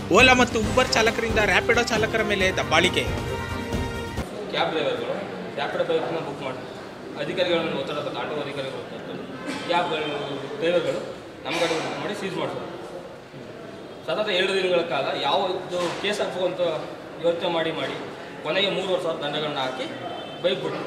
ಓಲಾ ಮತ್ತು ಉಬರ್ ಚಾಲಕರಿಂದ ರ್ಯಾಪಿಡೋ ಚಾಲಕರ ಮೇಲೆ ದಬ್ಬಾಳಿಕೆ ಕ್ಯಾಬ್ ಡ್ರೈವರ್ಗಳು ರ್ಯಾಪಿಡ್ ಬೈಕ್ನ ಬುಕ್ ಮಾಡಿ ಅಧಿಕಾರಿಗಳನ್ನು ಒತ್ತಡ ತಂದು ಆಟೋ ಅಧಿಕಾರಿಗಳು ಒತ್ತಡ ತಂದು ಕ್ಯಾಬ್ ಡ್ರೈವರ್ಗಳು ನಮ್ಮ ಗಾಡಿ ಮಾಡಿ ಸೀಸ್ ಮಾಡಿಸೋದು ಸತತ ಎರಡು ದಿನಗಳ ಕಾಲ ಯಾವುದು ಕೇಸ್ ಹಾಕುವ ಅಂತ ಯೋಚನೆ ಮಾಡಿ ಮಾಡಿ ಕೊನೆಗೆ ಮೂರುವರೆ ಸಾವಿರ ದಂಡಗಳನ್ನ ಹಾಕಿ ಬೈಕ್ ಬಿಟ್ಟು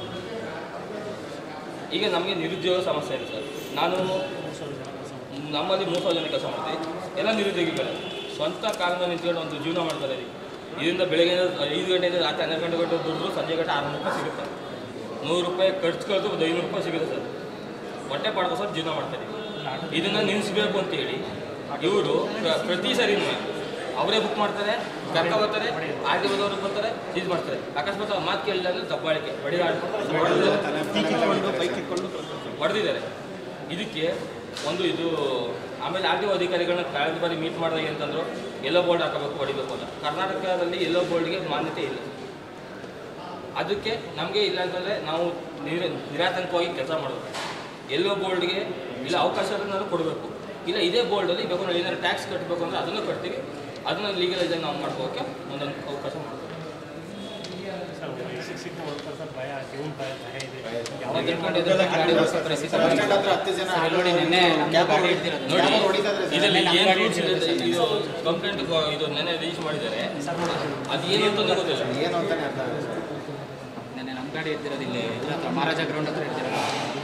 ಈಗ ನಮಗೆ ನಿರುದ್ಯೋಗ ಸಮಸ್ಯೆ ಇದೆ ಸರ್ ನಾನು ನಮ್ಮಲ್ಲಿ ಮೂರು ಸಾವಿರ ಜನ ಕೆಲಸ ಮಾಡ್ತೀವಿ ಎಲ್ಲ ನಿರುದ್ಯೋಗಿಗಳೇ ಸ್ವಂತ ಕಾಲ ಮೇಲೆ ನಿಂತ್ಕೊಂಡು ಒಂದು ಜೀವನ ಮಾಡ್ತಾರೆ ಇಲ್ಲಿ. ಇದರಿಂದ ಬೆಳಗ್ಗೆ ಐದು ಗಂಟೆಯಿಂದ ರಾತ್ರಿ ಹನ್ನೆರಡು ಗಂಟೆ ಗಂಟೆ ದುಡ್ಡು ಸಂಜೆ ಗಂಟೆ ಆರುನೂರು ರೂಪಾಯಿ ಸಿಗುತ್ತೆ ನೂರು ರೂಪಾಯಿ ಖರ್ಚು ಕಳೆದು ಒಂದು ಐನೂರು ರೂಪಾಯಿ ಸಿಗುತ್ತೆ ಸರ್ ಹೊಟ್ಟೆ ಪಾಡ್ಕೋಸ್ಕರ ಜೀವನ ಮಾಡ್ತಾರೆ ಇದನ್ನು ನಿಲ್ಲಿಸಬೇಕು ಅಂತೇಳಿ ಇವರು ಪ್ರತಿ ಸರಿನೂ ಅವರೇ ಬುಕ್ ಮಾಡ್ತಾರೆ ಕರ್ಕ ಬರ್ತಾರೆ ಆರ್ ಟಿ ಓದವರು ಬರ್ತಾರೆ ಸೀಸ್ ಮಾಡ್ತಾರೆ ಅಕಸ್ಮಾತ್ ಅವ್ರು ಮಾತು ಕೇಳಿಲ್ಲ ಅಂದ್ರೆ ದಬ್ಬಾಳಿಕೆ ಬಡಿದಾಡಿ ಹೊಡೆದಿದ್ದಾರೆ ಇದಕ್ಕೆ ಒಂದು ಇದು ಆಮೇಲೆ ಆರ್ ಟಿ ಒ ಅಧಿಕಾರಿಗಳನ್ನ ಕಳೆದ ಬಾರಿ ಮೀಟ್ ಮಾಡಿದಾಗ ಅಂತಂದ್ರು ಎಲ್ಲೋ ಬೋರ್ಡ್ ಹಾಕಬೇಕು ಹೊಡಿಬೇಕು ಅಂತ ಕರ್ನಾಟಕದಲ್ಲಿ ಎಲ್ಲೋ ಬೋರ್ಡ್ಗೆ ಮಾನ್ಯತೆ ಇಲ್ಲ ಅದಕ್ಕೆ ನಮಗೆ ಇಲ್ಲ ಅಂತಂದರೆ ನಾವು ನಿರ ನಿರಾತಂಕವಾಗಿ ಕೆಲಸ ಮಾಡಬೇಕು ಎಲ್ಲೋ ಬೋರ್ಡ್ಗೆ ಇಲ್ಲ ಅವಕಾಶವನ್ನು ಕೊಡಬೇಕು ಇಲ್ಲ ಇದೇ ಬೋರ್ಡಲ್ಲಿ ಬೇಕು ನಾವು ಏನಾದ್ರು ಟ್ಯಾಕ್ಸ್ ಕಟ್ಟಬೇಕು ಅಂದರೆ ಅದನ್ನು ಕಟ್ತೀವಿ ಅದನ್ನು ಲೀಗಲೈಸ್ ನಾವು ಮಾಡ್ಕೋಕ್ಕೆ ಒಂದೊಂದು ಅವಕಾಶ ಮಾಡ್ತೀವಿ ನೋಡಿ ನಿನ್ನೆ ನಮ್ಮ ಗಾಡಿ ಹಿಡ್ದಿರೋದು. ನೋಡಿ ಇದರಲ್ಲಿ ಏನು ರೂಲ್ಸ್ ಇದೆ ಇದು ಕಂಪ್ಲೇಂಟ್ ಇದು ನೆನೆ ರಿಜಿಸ್ಟರ್ ಮಾಡಿದ್ದಾರೆ ಅದು ಏನು ಅಂತ ಗೊತ್ತಿಲ್ಲ ನೆನ್ನೆ ನಮ್ಮ ಗಾಡಿ ಇರ್ತಿರೋದು ಇಲ್ಲಿ ಇದ್ರ ಹತ್ರ ಮಹಾರಾಜ ಗ್ರೌಂಡ್ ಹತ್ರ ಇರ್ತಿರೋದು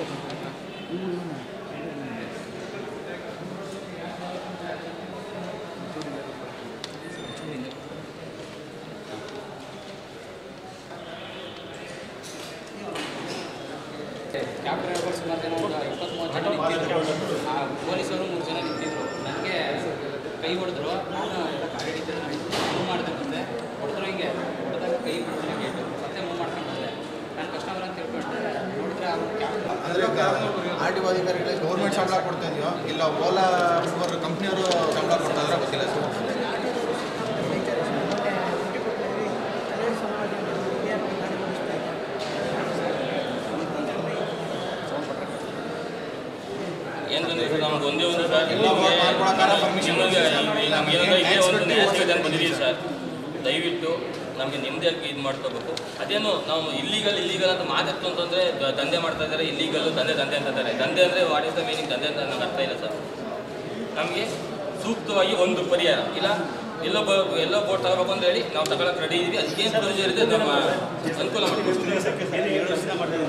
ಕ್ಯಾಬ್ ಡ್ರೈವರ್ ಸುಮಾರು ಜನ ಒಂದು ಇಪ್ಪತ್ತ್ ಮೂವತ್ತು ಜನ ನಿಂತಿದ್ರು ಆ ಪೊಲೀಸರು ಮೂರು ಜನ ನಿಂತಿದ್ರು ನನಗೆ ಕೈ ಹೊಡೆದ್ರು ನಾನು ಎಲ್ಲ ಗಾಡಿ ಹಿಡಿತಿದ್ದೆ ಮೂವ್ ಮಾಡಿದೆ ಮತ್ತೆ ಹೊಡೆದ್ರು ಹಿಂಗೆ ಹೊಡೆದಾಗ ಕೈ ಬಿಡ್ತೀನಿ ಗೇಟು ಮತ್ತೆ ಮೂವ್ ಮಾಡ್ಕೊಂಡು ಬಂದೆ ನಾನು ಕಸ್ಟಮರ್ ಅಂತ ತಿಳ್ಕೊಂಡೆ ನೋಡಿದ್ರೆ ಅವ್ರು ಕ್ಯಾಬ್ ಅಂದ್ರೆ ಆರ್ ಟಿ ಒ ಅಧಿಕಾರಿಗಳಿಗೆ ಗೌರ್ಮೆಂಟ್ ಸಂಬಳ ಕೊಡ್ತಾ ಇದೆಯೋ ಇಲ್ಲ ಓಲಾ ಉಬರ್ ಕಂಪ್ನಿಯವರು ಸಂಬಳ ಕೊಡ್ತಾ ಇದ್ರೆ ಗೊತ್ತಿಲ್ಲ ಸರ್ ಏನಂದ್ರೆ ಸರ್ ನಮ್ಗೆ ಒಂದೇ ಒಂದು ಸರ್ ಎಲ್ಲ work ಮಾಡ್ಕೊಳಕ್ಕಾರ permission ನಿಮಗೆ ಕೊಡ್ತೀವಿ ಸರ್. ನಮ್ಗೆ ಏನಂದ್ರೆ ಇದೇ ಒಂದು Accident ನ್ಯಾಷನಲ್ ಜನ ಬಂದಿದ್ದೀವಿ ಸರ್ ದಯವಿಟ್ಟು ನಮಗೆ ನಿಮ್ಮದೇ ಇದು ಮಾಡ್ಕೋಬೇಕು ಅದೇನು ನಾವು ಇಲ್ಲಿಗಲ್ ಇಲ್ಲಿಗಲ್ ಅಂತ ಮಾತಾಡ್ತು ಅಂತಂದರೆ ದಂಧೆ ಮಾಡ್ತಾ ಇದ್ದಾರೆ ಇಲ್ಲಿಗಲ್ ದಂಧೆ ದಂಧೆ ಅಂತಾರೆ ದಂಧೆ ಅಂದರೆ ವಾಟ್ ಇಸ್ ದ ಮೀನಿಂಗ್ ದಂಧೆ ಅಂತ ನನಗೆ ಅರ್ಥ ಇಲ್ಲ ಸರ್ ನಮಗೆ ಸೂಕ್ತವಾಗಿ ಒಂದು ಪರಿಹಾರ ಇಲ್ಲ ಎಲ್ಲೋ ಬ ಎಲ್ಲೋ ಬೋಟ್ ತಗೋಬೇಕು ಅಂತ ಹೇಳಿ ನಾವು ತಗೊಳಕ್ಕೆ ರೆಡಿ ಇದೀವಿ ಅದಕ್ಕೇನು ಪ್ರೊಸೀಜರ್ ಇದೆ ನಮ್ಮ ಅನುಕೂಲ ಮಾಡ್ಕೊಡ್ತೀವಿ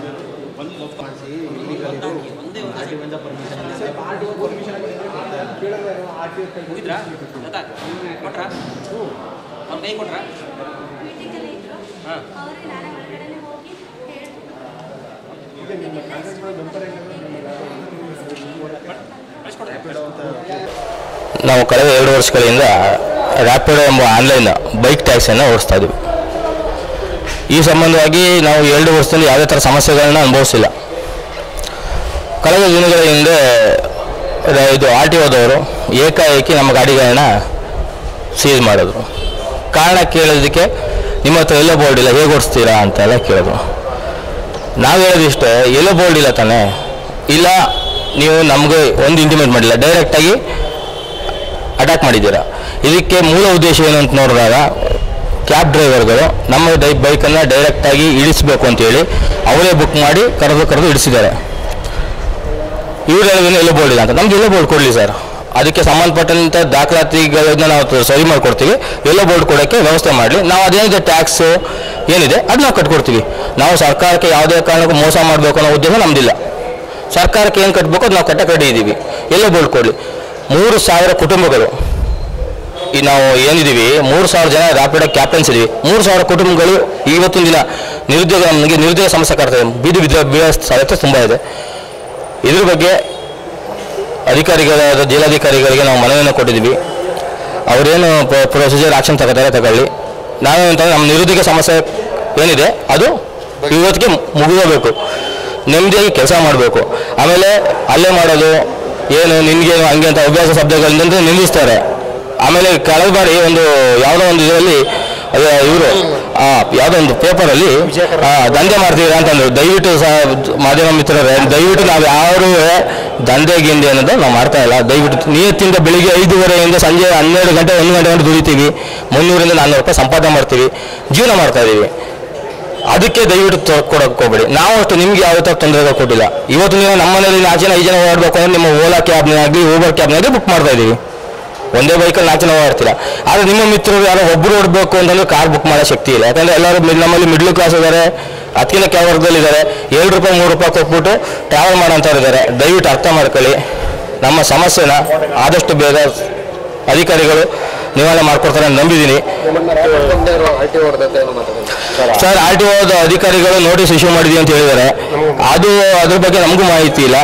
ಮುಗಿದ್ರಾ ಗೊತ್ತಾ ಕೊಟ್ರಾ ಅವ್ನ ಕೈ ಕೊಟ್ರಾ ಮೀಟಿಂಗಲ್ಲಿ ಇದ್ರು ಹಾಂ ಅವ್ರಿಗೆ ನಾನೇ ಹೊರಗಡೆನೆ ಹೋಗಿ ನಾವು ಕಳೆದ ಎರಡು ವರ್ಷಗಳಿಂದ ರ್ಯಾಪಿಡೋ ಎಂಬ ಆನ್ಲೈನ್ ಬೈಕ್ ಟ್ಯಾಕ್ಸಿಯನ್ನು ಓಡಿಸ್ತಾ ಇದ್ದೀವಿ ಈ ಸಂಬಂಧವಾಗಿ ನಾವು ಎರಡು ವರ್ಷದಲ್ಲಿ ಯಾವುದೇ ಥರ ಸಮಸ್ಯೆಗಳನ್ನ ಅನುಭವಿಸಿಲ್ಲ ಕಳೆದ ದಿನಗಳ ಹಿಂದೆ ರ- ಇದು ಆರ್ ಟಿ ಒದವರು ಏಕಾಏಕಿ ನಮ್ಮ ಗಾಡಿಗಳನ್ನ ಸೀಸ್ ಮಾಡಿದ್ರು ಕಾರಣ ಕೇಳೋದಕ್ಕೆ ನಿಮ್ಮ ಹತ್ರ ಎಲ್ಲೋ ಬೋರ್ಡ್ ಇಲ್ಲ ಹೇಗೆ ಓಡಿಸ್ತೀರಾ ಅಂತೆಲ್ಲ ಕೇಳಿದ್ರು ನಾವು ಹೇಳೋದಿಷ್ಟೇ ಎಲ್ಲೋ ಬೋರ್ಡ್ ಇಲ್ಲ ತಾನೇ ಇಲ್ಲ ನೀವು ನಮಗೆ ಒಂದು ಇಂಟಿಮೇಟ್ ಮಾಡಿಲ್ಲ ಡೈರೆಕ್ಟಾಗಿ ಅಟ್ಯಾಕ್ ಮಾಡಿದ್ದೀರಾ ಇದಕ್ಕೆ ಮೂಲ ಉದ್ದೇಶ ಏನು ಅಂತ ನೋಡಿದಾಗ ಕ್ಯಾಬ್ ಡ್ರೈವರ್ಗಳು ನಮ್ಮ ಡೈ ಬೈಕನ್ನು ಡೈರೆಕ್ಟಾಗಿ ಇಳಿಸಬೇಕು ಅಂತೇಳಿ ಅವರೇ ಬುಕ್ ಮಾಡಿ ಕರೆದು ಕರೆದು ಇಳಿಸಿದ್ದಾರೆ ಇವ್ರು ಹೇಳಿದ್ರೆ ಎಲ್ಲೋ ಬೋರ್ಡ್ ಇಲ್ಲ ಅಂತ ನಮ್ಗೆ ಎಲ್ಲೋ ಬೋರ್ಡ್ ಕೊಡಲಿ ಸರ್ ಅದಕ್ಕೆ ಸಂಬಂಧಪಟ್ಟಂಥ ದಾಖಲಾತಿಗಳನ್ನ ನಾವು ತ- ಸರಿ ಮಾಡಿಕೊಡ್ತೀವಿ ಎಲ್ಲೋ ಬೋರ್ಡ್ ಕೊಡೋಕ್ಕೆ ವ್ಯವಸ್ಥೆ ಮಾಡಲಿ ನಾವು ಅದೇನಿದೆ ಟ್ಯಾಕ್ಸು ಏನಿದೆ ಅದು ನಾವು ಕಟ್ಕೊಡ್ತೀವಿ ನಾವು ಸರ್ಕಾರಕ್ಕೆ ಯಾವುದೇ ಕಾರಣಕ್ಕೂ ಮೋಸ ಮಾಡಬೇಕು ಅನ್ನೋ ಉದ್ದೇಶ ನಮ್ಮದಿಲ್ಲ ಸರ್ಕಾರಕ್ಕೆ ಏನು ಕಟ್ಟಬೇಕು ಅದು ನಾವು ಕಟ್ಟಕ್ಕೆ ರೆಡಿ ಇದ್ದೀವಿ ಎಲ್ಲೋ ಬೋರ್ಡ್ ಕೊಡಲಿ ಮೂರು ಸಾವಿರ ಕುಟುಂಬಗಳು ಈ ನಾವು ಏನಿದ್ದೀವಿ ಮೂರು ಸಾವಿರ ಜನ ರ್ಯಾಪಿಡೋ ಕ್ಯಾಪ್ಟನ್ಸ್ ಇದೀವಿ ಮೂರು ಸಾವಿರ ಕುಟುಂಬಗಳು ಇವತ್ತಿನ ದಿನ ನಿರುದ್ಯೋಗ ನಮಗೆ ನಿರುದ್ಯೋಗ ಸಮಸ್ಯೆ ಕಾಡ್ತದೆ ಬೀದಿ ಬಿದ್ದ ಬೀಳೋ ಸಾಧ್ಯತೆ ತುಂಬ ಇದೆ ಇದ್ರ ಬಗ್ಗೆ ಅಧಿಕಾರಿಗಳಾದ ಜಿಲ್ಲಾಧಿಕಾರಿಗಳಿಗೆ ನಾವು ಮನವಿಯನ್ನು ಕೊಟ್ಟಿದ್ದೀವಿ ಅವರೇನು ಪ್ರೊಸೀಜರ್ ಆಕ್ಷನ್ ತಗೋತಾರೆ ತಗೊಳ್ಳಿ ನಾವೇನಂತಂದ್ರೆ ನಮ್ಮ ನಿರುದ್ಯೋಗ ಸಮಸ್ಯೆ ಏನಿದೆ ಅದು ಇವತ್ತಿಗೆ ಮುಗಿದೋಗ್ಬೇಕು ನೆಮ್ಮದಿಯಾಗಿ ಕೆಲಸ ಮಾಡಬೇಕು ಆಮೇಲೆ ಅಲ್ಲೇ ಮಾಡೋದು ಏನು ನಿನಗೇನು ಹಂಗೆ ಅಂತ ಅಭ್ಯಾಸ ಶಬ್ದಗಳಿಂದ ನಿಲ್ಲಿಸ್ತಾರೆ ಆಮೇಲೆ ಕಳೆದ ಬಾರಿ ಒಂದು ಯಾವುದೋ ಒಂದು ಇದರಲ್ಲಿ ಇವರು ಯಾವುದೋ ಒಂದು ಪೇಪರಲ್ಲಿ ದಂಧೆ ಮಾಡ್ತೀರಾ ಅಂತಂದ್ರು ದಯವಿಟ್ಟು ಸಹ ಮಾಧ್ಯಮ ಮಿತ್ರರೇ ದಯವಿಟ್ಟು ನಾವು ಯಾರು ದಂಧೆ ಗಿಂದೆ ಅನ್ನೋದು ನಾವು ಮಾಡ್ತಾ ಇಲ್ಲ ದಯವಿಟ್ಟು ನಿಯತ್ತಿಂದ ಬೆಳಿಗ್ಗೆ ಐದೂವರೆಯಿಂದ ಸಂಜೆ ಹನ್ನೆರಡು ಗಂಟೆ ಒಂದು ಗಂಟೆ ಗಂಟೆ ದುಡಿತೀವಿ ಮುನ್ನೂರಿಂದ ನಾನ್ನೂರು ರೂಪಾಯಿ ಸಂಪಾದನೆ ಮಾಡ್ತೀವಿ ಜೀವನ ಮಾಡ್ತಾ ಇದ್ದೀವಿ ಅದಕ್ಕೆ ದಯವಿಟ್ಟು ತೊ- ಕೊಡಕ್ಕೆ ಹೋಗ್ಬೇಡಿ ನಾವು ಅಷ್ಟು ನಿಮ್ಗೆ ಯಾವ ಥರ ತೊಂದರೆಗಳು ಕೊಟ್ಟಿಲ್ಲ ಇವತ್ತು ನೀವು ನಮ್ಮ ಮನೇಲಿ ನಾಲ್ಕು ಜನ ಐದು ಜನ ಓಡಾಡಬೇಕು ಅಂದ್ರೆ ನಿಮ್ಮ ಓಲಾ ಕ್ಯಾಬ್ನೇ ಆಗಲಿ ಊಬರ್ ಕ್ಯಾಬ್ನೇ ಆಗಲಿ ಬುಕ್ ಮಾಡ್ತಾ ಇದ್ದೀವಿ ಒಂದೇ ಬೈಕಲ್ಲಿ ನಾಲ್ಕು ಜನ ಓಡಾಡ್ತೀರಾ ಆದರೆ ನಿಮ್ಮ ಮಿತ್ರರು ಯಾರೋ ಒಬ್ಬರು ಓಡಬೇಕು ಅಂತಂದ್ರೆ ಕಾರ್ ಬುಕ್ ಮಾಡೋ ಶಕ್ತಿ ಇಲ್ಲ ಯಾಕಂದ್ರೆ ಎಲ್ಲರೂ ಮಿ- ನಮ್ಮಲ್ಲಿ ಮಿಡ್ಲ್ ಕ್ಲಾಸ್ ಇದ್ದಾರೆ ಅದಕ್ಕಿಂತ ಕೆಳ ವರ್ಗದಲ್ಲಿ ಇದ್ದಾರೆ ಏಳು ರೂಪಾಯಿ ಮೂರು ರೂಪಾಯಿ ಕೊಟ್ಬಿಟ್ಟು ಟ್ರಾವೆಲ್ ಮಾಡೋಂಥವ್ರು ಇದ್ದಾರೆ ದಯವಿಟ್ಟು ಅರ್ಥ ಮಾಡ್ಕೊಳ್ಳಿ ನಮ್ಮ ಸಮಸ್ಯೆನ ಆದಷ್ಟು ಬೇಗ ಅಧಿಕಾರಿಗಳು ನಿವಾರಣೆ ಮಾಡ್ಕೊಡ್ತಾರೆ ಅಂತ ನಂಬಿದ್ದೀನಿ ಸರ್ ಆರ್ ಟಿ ಒದ ಅಧಿಕಾರಿಗಳು ನೋಟಿಸ್ ಇಶ್ಯೂ ಮಾಡಿದ್ವಿ ಅಂತ ಹೇಳಿದ್ದಾರೆ ಅದು ಅದ್ರ ಬಗ್ಗೆ ನಮಗೂ ಮಾಹಿತಿ ಇಲ್ಲ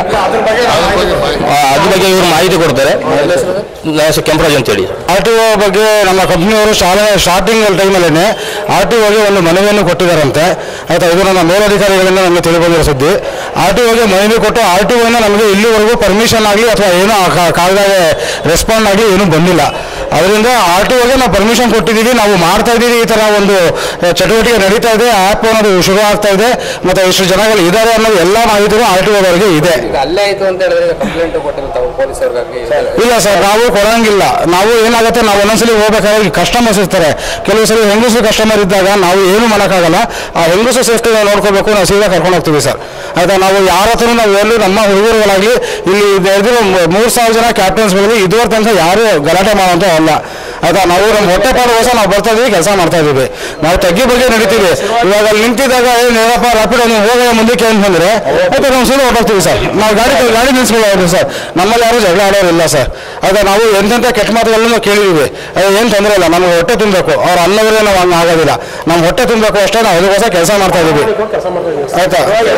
ಆ, ಅದ್ರ ಬಗ್ಗೆ ಇವರು ಮಾಹಿತಿ ಕೊಡ್ತಾರೆ ನನ್ನ ಹೆಸರು ಕೆಂಪರಾಜ್ ಅಂತೇಳಿ ಆರ್ ಟಿ ಒ ಬಗ್ಗೆ ನಮ್ಮ ಕಂಪ್ನಿಯವರು ಶಾಲೆ ಸ್ಟಾರ್ಟಿಂಗ್ ಟೈಮಲ್ಲೇ ಆರ್ ಟಿ ಒಗೆ ಒಂದು ಮನವಿಯನ್ನು ಕೊಟ್ಟಿದ್ದಾರಂತೆ ಆಯ್ತಾ ಇದು ನನ್ನ ಮೇಲಧಿಕಾರಿಗಳಿಂದ ನಮಗೆ ತಿಳಿಬಂದಿರೋ ಸುದ್ದಿ ಆರ್ ಟಿ ಒಗೆ ಮನವಿ ಕೊಟ್ಟು ಆರ್ ಟಿ ಒಯಿಂದ ನಮಗೆ ಇಲ್ಲಿವರೆಗೂ ಪರ್ಮಿಷನ್ ಆಗಲಿ ಅಥವಾ ಏನೋ ಆ ಕಾ- ಕಾಗದ ರೆಸ್ಪಾಂಡ್ ಆಗಲಿ ಏನೂ ಬಂದಿಲ್ಲ ಅದರಿಂದ ಆರ್ ಟಿ ಒಗೆ ನಾವು ಪರ್ಮಿಷನ್ ಕೊಟ್ಟಿದ್ದೀವಿ ನಾವು ಮಾಡ್ತಾ ಇದ್ದೀವಿ ಈ ಥರ ಒಂದು ಆ, ಚಟುವಟಿಕೆ ನಡೀತಾ ಇದೆ ಆ್ಯಪ್ ಅನ್ನೋದು ಶುರು ಆಗ್ತಾ ಇದೆ ಮತ್ತು ಇಷ್ಟು ಜನಗಳು ಇದ್ದಾರೆ ಅನ್ನೋದು ಎಲ್ಲ ಮಾಹಿತಿಗಳು ಆರ್ ಟಿ ಒದವರಿಗೆ ಇದೆ ಈಗ ಅಲ್ಲೇ ಆಯ್ತು ಅಂತ ಹೇಳಿದ್ರೆ ಕಂಪ್ಲೇಂಟ್ ಕೊಟ್ಟಿರ್ತಾವೆ ಪೊಲೀಸರಿಗಾಗಿ ಇಲ್ಲ ಸರ್ ನಾವು ಕೊಡಂಗಿಲ್ಲ ನಾವು ಏನಾಗುತ್ತೆ ನಾವು ಒಂದೊಂದ್ಸಲಿ ಹೋಗ್ಬೇಕಾದ್ರೆ ಕಸ್ಟಮರ್ಸ್ ಇರ್ತಾರೆ ಕೆಲವು ಸಲ ಹೆಂಗಸರು ಕಸ್ಟಮರ್ ಇದ್ದಾಗ ನಾವು ಏನು ಮಾಡೋಕ್ಕಾಗಲ್ಲ ಆ ಹೆಂಗಸು ಸೇಫ್ಟಿ ನೋಡ್ಕೋಬೇಕು ನಾವು ಸೀದಾ ಕರ್ಕೊಂಡು ಹೋಗ್ತೀವಿ ಸರ್ ಆಯ್ತಾ ನಾವು ಯಾರ ಹತ್ರ ನಾವು ಎಲ್ಲೂ ನಮ್ಮ ಹುಡುಗರುಗಳಾಗಲಿ ಇಲ್ಲಿ ಇದ್ರು ಮೂರು ಸಾವಿರ ಜನ ಕ್ಯಾಪ್ಟನ್ಸ್ಗಳಿಗೆ ಇದುವರೆ ತನಕ ಯಾರು ಗಲಾಟೆ ಮಾಡೋಂಥ ಅಲ್ಲ ಆಯ್ತಾ ನಾವು ನಮ್ಮ ಹೊಟ್ಟೆ ಪಾಡುಗೋಸ್ಕರ ನಾವು ಬರ್ತಾ ಇದೀವಿ ಕೆಲಸ ಮಾಡ್ತಾ ಇದೀವಿ ನಾವು ತಗ್ಗಿ ಬಗ್ಗೆ ನಡೀತೀವಿ ಇವಾಗ ಅಲ್ಲಿ ನಿಂತಿದ್ದಾಗ ಏನು ಏನಪ್ಪ ರಾಪಿಡ್ ನೀವು ಹೋಗ ಮುಂದಕ್ಕೆ ಅಂತಂದ್ರೆ ಆಯ್ತಾ ನಾವು ಸೀದಾ ಹೊರಟೋಗ್ತೀವಿ ಸರ್ ನಾವು ಗಾಡಿ ಗಾಡಿ ನಿಲ್ಸ್ಕೊಳ್ಳೋದು ಸರ್ ನಮ್ಮಲ್ಲಿ ಯಾರು ಜಗಳ ಆಡೋರಿಲ್ಲ ಸರ್ ಆಯ್ತಾ ನಾವು ಎಂತೆಂಥ ಕೆಟ್ಟ ಮಾತುಗಳನ್ನು ಕೇಳಿದ್ದೀವಿ ಏನು ತೊಂದರೆ ಇಲ್ಲ ನಮ್ಗೆ ಹೊಟ್ಟೆ ತುಂಬಬೇಕು ಅವ್ರ ಅನ್ನವರೇ ನಾವು ಹಂಗೆ ಆಗೋದಿಲ್ಲ ನಮ್ಮ ಹೊಟ್ಟೆ ತುಂಬಬೇಕು ಅಷ್ಟೇ ನಾವು ಅದಕ್ಕೋಸ್ಕರ ಕೆಲಸ ಮಾಡ್ತಾ ಇದೀವಿ ಆಯ್ತಾ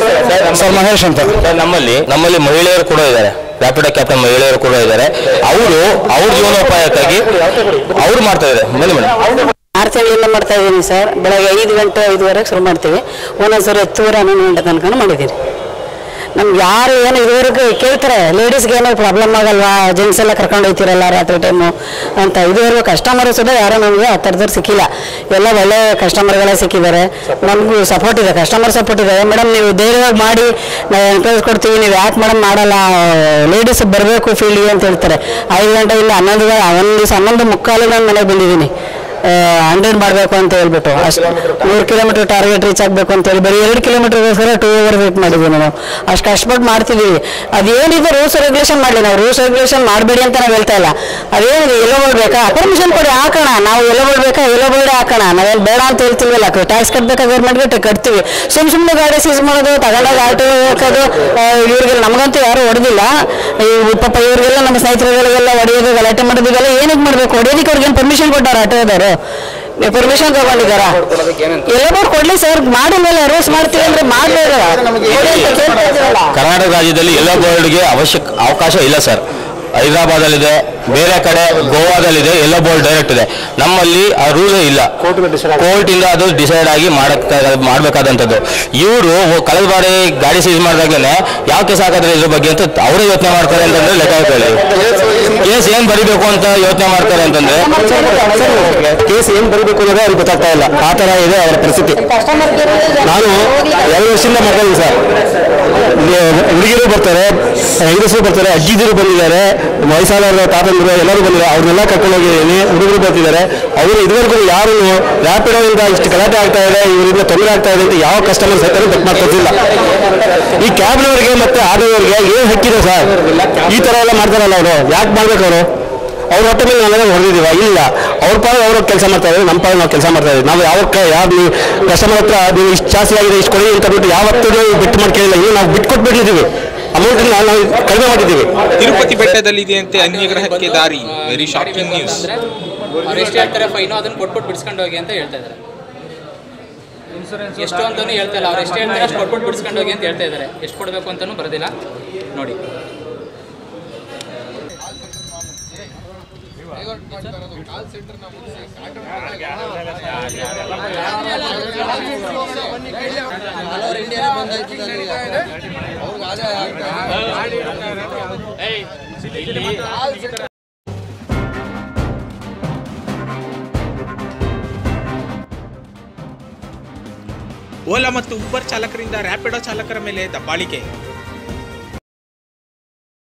ಸರ್ ಮಹೇಶ್ ಅಂತ ಸರ್, ನಮ್ಮಲ್ಲಿ ನಮ್ಮಲ್ಲಿ ಮಹಿಳೆಯರು ಕೂಡ ಇದ್ದಾರೆ ರ್ಯಾಪಿಡ್ ಕ್ಯಾಪ್ಟನ್ ಮಹಿಳೆಯರು ಕೂಡ ಇದ್ದಾರೆ ಅವರು ಅವ್ರ ಜೀವನೋಪಾಯಕ್ಕಾಗಿ ಅವ್ರು ಮಾಡ್ತಾ ಇದ್ದಾರೆ ಬನ್ನಿ ಮೇಡಮ್ ಆರು ತಿಂಗಳಿಂದ ಮಾಡ್ತಾ ಇದ್ದೀನಿ ಸರ್ ಬೆಳಗ್ಗೆ ಐದು ಗಂಟೆ ಐದುವರೆಗೆ ಶುರು ಮಾಡ್ತೀವಿ ಒಂದೊಂದ್ಸರಿ ಹತ್ತುವರೆ ಹನ್ನೊಂದು ಗಂಟೆ ತನಕ ಮಾಡಿದ್ದೀನಿ ನಮ್ಗೆ ಯಾರು ಏನು ಇದುವರೆಗೂ ಕೇಳ್ತಾರೆ ಲೇಡೀಸ್ಗೆ ಏನೋ ಪ್ರಾಬ್ಲಮ್ ಆಗಲ್ವಾ ಜೆಂಟ್ಸ್ ಎಲ್ಲ ಕರ್ಕೊಂಡು ಹೋಗ್ತಿರಲ್ಲ ರಾತ್ರಿ ಟೈಮು ಅಂತ ಇದುವರೆಗೂ ಕಸ್ಟಮರ್ ಸುದ ಯಾರೋ ನಮಗೆ ಆ ಥರದವ್ರು ಸಿಕ್ಕಿಲ್ಲ ಎಲ್ಲ ಒಳ್ಳೆ ಕಸ್ಟಮರ್ಗಳೇ ಸಿಕ್ಕಿದ್ದಾರೆ ನಮಗೂ ಸಪೋರ್ಟ್ ಇದೆ ಕಸ್ಟಮರ್ ಸಪೋರ್ಟ್ ಇದೆ ಮೇಡಮ್ ನೀವು ಧೈರ್ಯವಾಗಿ ಮಾಡಿ ನಾವು ಎನ್ಕರೇಜ್ ಕೊಡ್ತೀವಿ ನೀವು ಯಾಕೆ ಮೇಡಮ್ ಮಾಡಲ್ಲ ಲೇಡೀಸ್ ಬರಬೇಕು ಫೀಲ್ಡ್ಗೆ ಅಂತ ಹೇಳ್ತಾರೆ ಐದು ಗಂಟೆಯಿಂದ ಹನ್ನೊಂದು ಗ- ಒಂದು ದಿವಸ ಹನ್ನೊಂದು ಮುಕ್ಕಾಲು ನಾನು ಮನೆಗೆ ಬಂದಿದ್ದೀನಿ ಹಂಡ್ರೆಡ್ ಮಾಡಬೇಕು ಅಂತ ಹೇಳ್ಬಿಟ್ಟು ಅಷ್ಟು ನೂರು ಕಿಲೋಮೀಟರ್ ಟಾರ್ಗೆಟ್ ರೀಚ್ ಆಗಬೇಕು ಅಂತ ಹೇಳಿ ಬರೀ ಎರಡು ಕಿಲೋಮೀಟರ್ಗೋಸ್ಕರ ಟೂ ಅವರ್ ವೇಟ್ ಮಾಡಿದ್ವಿ ನಾವು ಅಷ್ಟು ಕಷ್ಟಪಟ್ಟು ಮಾಡ್ತಿದ್ದೀವಿ ಅದೇನಿದೆ ರೂಲ್ಸ್ ರೆಗ್ಯುಲೇಷನ್ ಮಾಡಲಿ ನಾವು ರೂಲ್ಸ್ ರೆಗ್ಯುಲೇಷನ್ ಮಾಡಬೇಡಿ ಅಂತ ನಾವು ಹೇಳ್ತಾ ಇಲ್ಲ ಅದೇನಿದೆ ಎಲ್ಲೋ ಬಿಡ್ಬೇಕಾ ಪರ್ಮಿಷನ್ ಕೊಡಿ ಹಾಕೋಣ ನಾವು ಎಲ್ಲೋ ಬಿಡ್ಬೇಕಾ ಎಲ್ಲೋ ಬಿಡೇ ಹಾಕೋಣ ನಾವೇನು ಬೇಡ ಅಂತ ಹೇಳ್ತೀವಲ್ಲ ಟ್ಯಾಕ್ಸ್ ಕಟ್ಟಬೇಕಾ ಗೌರ್ಮೆಂಟ್ಗೆ ಕಟ್ತೀವಿ ಸುಮ್ ಸುಮ್ಮನೆ ಗಾಡಿ ಸೀಸ್ ಮಾಡೋದು ತಗೊಂಡಾಗ ಆಟೋ ಹಾಕೋದು ಇವ್ರಿಗೆ ನಮಗಂತೂ ಯಾರು ಹೊಡೆದಿಲ್ಲ ಈ ಪಾಪ ಇವ್ರಿಗೆಲ್ಲ ನಮ್ಮ ಸ್ನೇಹಿತರುಗಳಿಗೆಲ್ಲ ಹೊಡೆಯೋದು ಗಲಾಟೆ ಮಾಡೋದು ಇದೆಲ್ಲ ಏನಕ್ಕೆ ಮಾಡಬೇಕು ಹೊಡೆಯೋದಕ್ಕೆ ಅವ್ರಿಗೆ ಏನು ಪರ್ಮಿಷನ್ ಕೊಟ್ಟಾರ ಆಟೋದವರು ಪರ್ಮಿಷನ್ ತಗೊಂಡಿದ್ದಾರ ಎಲ್ಲ ಬೋರ್ಡ್ ಕೊಡ್ಲಿ ಸರ್ ಮಾಡಿ ಮೇಲೆ ರೂಲ್ಸ್ ಮಾಡ್ತೀವಿ ಅಂದ್ರೆ ಮಾಡಬೇಕು ಕರ್ನಾಟಕ ರಾಜ್ಯದಲ್ಲಿ ಎಲ್ಲ ಬೋರ್ಡ್ಗೆ ಅವಶ್ಯಕ ಅವಕಾಶ ಇಲ್ಲ ಸರ್ ಹೈದರಾಬಾದಲ್ಲಿದೆ ಬೇರೆ ಕಡೆ ಗೋವಾದಲ್ಲಿದೆ ಎಲ್ಲ ಬೋರ್ಡ್ ಡೈರೆಕ್ಟ್ ಇದೆ ನಮ್ಮಲ್ಲಿ ಆ ರೂಲೇ ಇಲ್ಲ ಕೋರ್ಟಿಂದ ಅದು ಡಿಸೈಡ್ ಆಗಿ ಮಾಡಕ್ ಮಾಡಬೇಕಾದಂಥದ್ದು ಇವರು ಕಳೆದ ಬಾರಿ ಗಾಡಿ ಸೀಸ್ ಮಾಡಿದಾಗಲೇ ಯಾವ ಕೇಸ್ ಹಾಕಿದ್ರೆ ಇದ್ರ ಬಗ್ಗೆ ಅಂತ ಅವರೇ ಯೋಚನೆ ಮಾಡ್ತಾರೆ ಅಂತಂದ್ರೆ ಲೆಕ್ಕ ಹಾಕೊಳ್ಳಿ ಕೇಸ್ ಏನ್ ಬರಿಬೇಕು ಅಂತ ಯೋಚನೆ ಮಾಡ್ತಾರೆ ಅಂತಂದ್ರೆ ಕೇಸ್ ಏನ್ ಬರಿಬೇಕು ಅನ್ನೋದೇ ಅವ್ರಿಗೆ ಗೊತ್ತಾಗ್ತಾ ಇಲ್ಲ ಆ ತರ ಇದೆ ಅವರ ಪರಿಸ್ಥಿತಿ ನಾನು ಎರಡು ವರ್ಷದಿಂದ ಮಾಡ್ತಾ ಸರ್ ಹುಡುಗಿರು ಬರ್ತಾರೆ ಹೆಂಗಸರು ಬರ್ತಾರೆ ಅಜ್ಜಿದಿರು ಬಂದಿದ್ದಾರೆ ವಯಸ್ಸಾದವರು ತಾತಂದಿರು ಎಲ್ಲರೂ ಬಂದಿದ್ದಾರೆ ಅವ್ರನ್ನೆಲ್ಲ ಕರ್ಕೊಂಡು ಹೋಗಿದ್ದೀನಿ ಹುಡುಗರು ಬರ್ತಿದ್ದಾರೆ ಅವರು ಇದುವರೆಗೂ ಯಾರು ರ್ಯಾಪಿಡೋಯಿಂದ ಇಷ್ಟು ಗಲಾಟೆ ಆಗ್ತಾ ಇದೆ ಇವರಿಂದ ತೊಂದರೆ ಆಗ್ತಾ ಇದೆ ಅಂತ ಯಾವ ಕಸ್ಟಮರ್ ಸಹಿತ ತಪ್ಪು ಮಾಡ್ಕೊತಿಲ್ಲ ಈ ಕ್ಯಾಬ್ನವರಿಗೆ ಮತ್ತೆ ಆಟೋದವರಿಗೆ ಏನು ಹಕ್ಕಿದೆ ಸರ್ ಈ ಥರ ಎಲ್ಲ ಮಾಡ್ತಾರಲ್ಲ ಅವರು ಯಾಕೆ ಮಾಡ್ಬೇಕು ಅವರು ಅವ್ರ ಹೊಟ್ಟೆ ಮೇಲೆ ನಾವೆಲ್ಲ ಹೊಡೆದಿದ್ದೀವ ಇಲ್ಲ ಅವ್ರ ಪಾದ ಅವರು ಕೆಲಸ ಮಾಡ್ತಾ ಇದ್ದಾರೆ ನಮ್ಮ ಪಾದ ನಾವು ಕೆಲಸ ಮಾಡ್ತಾ ಇದ್ದೀವಿ ನಾವು ಯಾವ ಯಾರು ನೀವು ಕಸ್ಟಮರ್ ಹತ್ರ ನೀವು ಇಷ್ಟು ಜಾಸ್ತಿ ಆಗಿದೆ ಇಷ್ಟು ಕೊಡಿ ಅಂತ ಬಿಟ್ಟು ಯಾವತ್ತೂ ಬಿಟ್ಟು ಮಾಡಿ ಕೇಳಿಲ್ಲ ಈಗ ನಾವು ಬಿಟ್ಟು ಕೊಟ್ಬಿಟ್ಟಿದ್ದೀವಿ ಅಮೌಂಟ್ ನಾವು ಕಡಿಮೆ ಮಾಡಿದ್ದೀವಿ ತಿರುಪತಿ ಬೆಟ್ಟದಲ್ಲಿದೆಯಂತೆ ಅನ್ಯಗ್ರಹಕ್ಕೆ ದಾರಿ ವೆರಿ ಶಾಕಿಂಗ್ ನ್ಯೂಸ್ ಅಂದ್ರೆ ಅವ್ರು ಎಷ್ಟು ಹೇಳ್ತಾರೆ ಫೈನು ಅದನ್ನ ಕೊಟ್ಬಿಟ್ಟು ಬಿಡಿಸ್ಕೊಂಡು ಹೋಗಿ ಅಂತ ಹೇಳ್ತಾ ಇದ್ದಾರೆ ಎಷ್ಟು ಅಂತಾನು ಹೇಳ್ತಾ ಇಲ್ಲ ಅವ್ರು ಎಷ್ಟು ಹೇಳ್ತಾರೆ ಅಷ್ಟು ಕೊಟ್ಬಿಟ್ಟು ಬಿಡಿಸ್ಕೊಂಡು ಹೋಗಿ ಅಂತ ಹೇಳ್ತಾ ಇದ್ದಾರೆ ಎಷ್ಟು ಕೊಡಬೇಕು ಅಂತಾನು ಬರೋದಿಲ್ಲ ನೋಡಿ ಓಲಾ ಮತ್ತು ಉಬರ್ ಚಾಲಕರಿಂದ ರ್ಯಾಪಿಡೋ ಚಾಲಕರ ಮೇಲೆ ದಬ್ಬಾಳಿಕೆ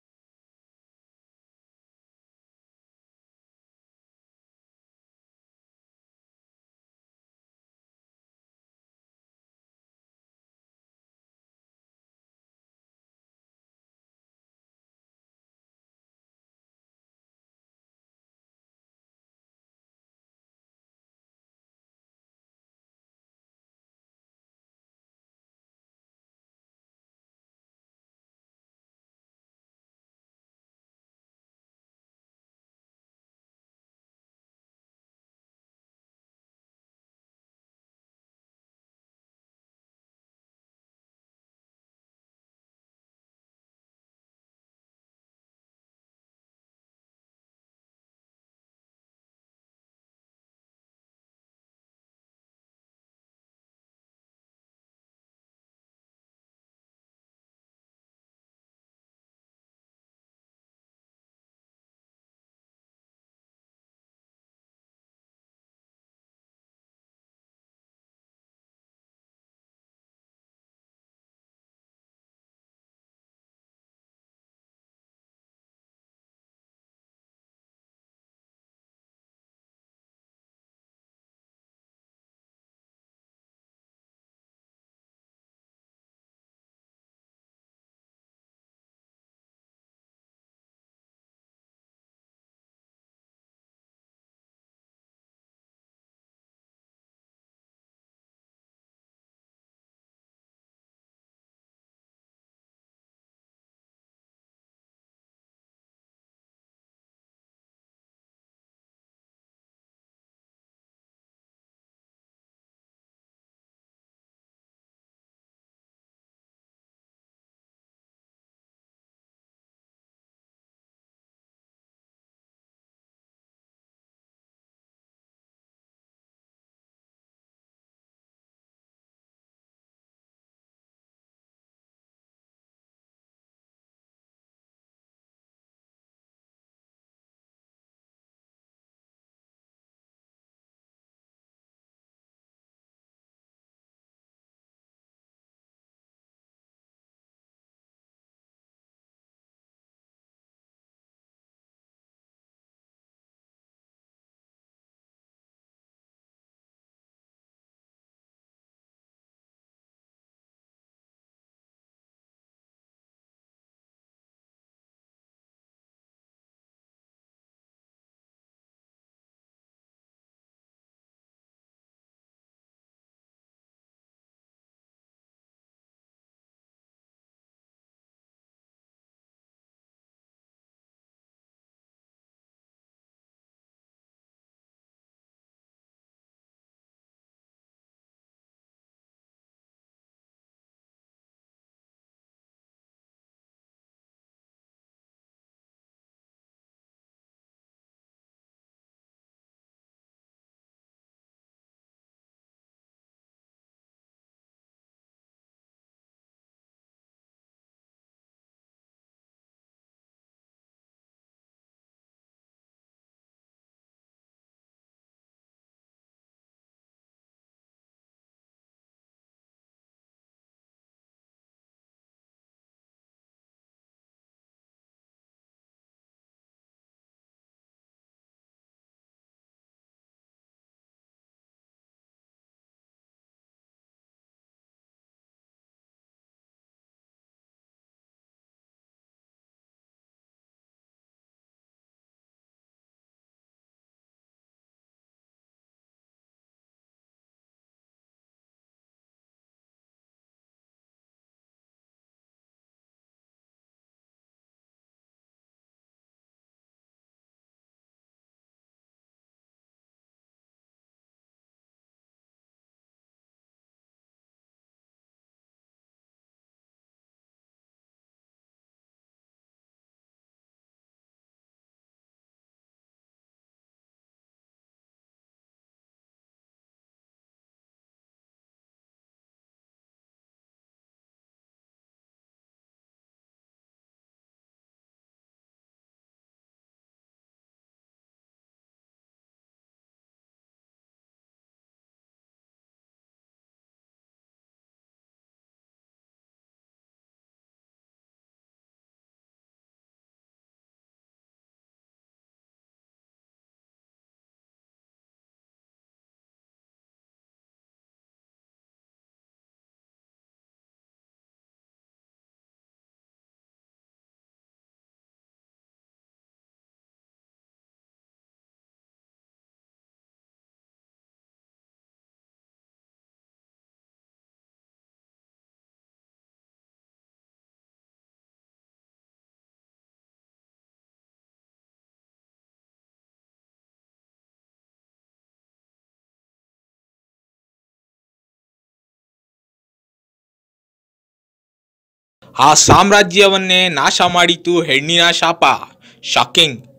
ಆ ಸಾಮ್ರಾಜ್ಯವನ್ನೇ ನಾಶ ಮಾಡಿತು ಹೆಣ್ಣಿನ ಶಾಪ ಶಾಕಿಂಗ್